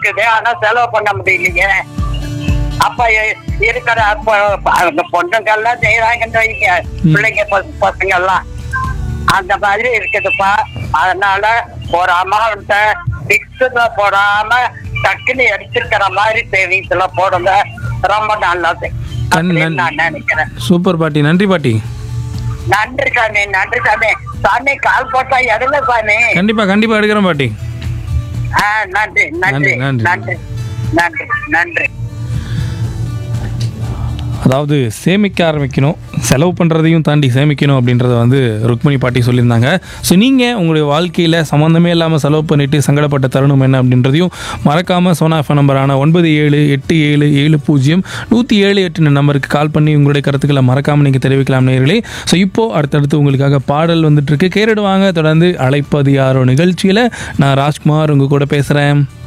இருக்குது ஆனா செலவு பண்ண முடியலையே அப்ப இ- இருக்கிற அப்ப அந்த பொண்ணுங்கெல்லாம் செய்யறாங்கன்னு வைங்க பிள்ளைங்க பச- பசங்க எல்லாம் அந்த மாதிரி இருக்குதுப்பா அதனால ஒரு அமௌண்ட்ட பிக்ஸ்ல போடாம டக்குன்னு எடுத்துக்கிற மாதிரி சேவிங்ஸ்ல போடுங்க ரொம்ப நல்லது அப்படின்னு நான் நினைக்கிறேன் சூப்பர் பாட்டி நன்றி பாட்டி நன்றி சாமி நன்றி சாமி சாமி கால் போட்டா எடுங்க சாமி கண்டிப்பாக கண்டிப்பாக எடுக்கிறேன் பாட்டி ஆ, நன்றி நன்றி நன்றி, நன்றி நன்றி நன்றி அதாவது சேமிக்க ஆரம்பிக்கணும் செலவு பண்ணுறதையும் தாண்டி சேமிக்கணும் அப்படின்றத வந்து ருக்மணி பாட்டி சொல்லியிருந்தாங்க ஸோ நீங்கள் உங்களுடைய வாழ்க்கையில் சம்மந்தமே இல்லாமல் செலவு பண்ணிட்டு சங்கடப்பட்ட தருணம் என்ன அப்படின்றதையும் மறக்காமல் சோனா எஃப் நம்பரான ஒன்பது ஏழு எட்டு ஏழு ஏழு பூஜ்ஜியம் நூற்றி ஏழு எட்டு நம்பருக்கு கால் பண்ணி உங்களுடைய கருத்துக்களை மறக்காமல் நீங்கள் தெரிவிக்கலாம் நேர்களே ஸோ இப்போது அடுத்தடுத்து உங்களுக்காக பாடல் வந்துட்டு இருக்கு கேரிடுவாங்க தொடர்ந்து அழைப்பது யாரோ நிகழ்ச்சியில் நான் ராஜ்குமார் உங்கள் கூட பேசுகிறேன்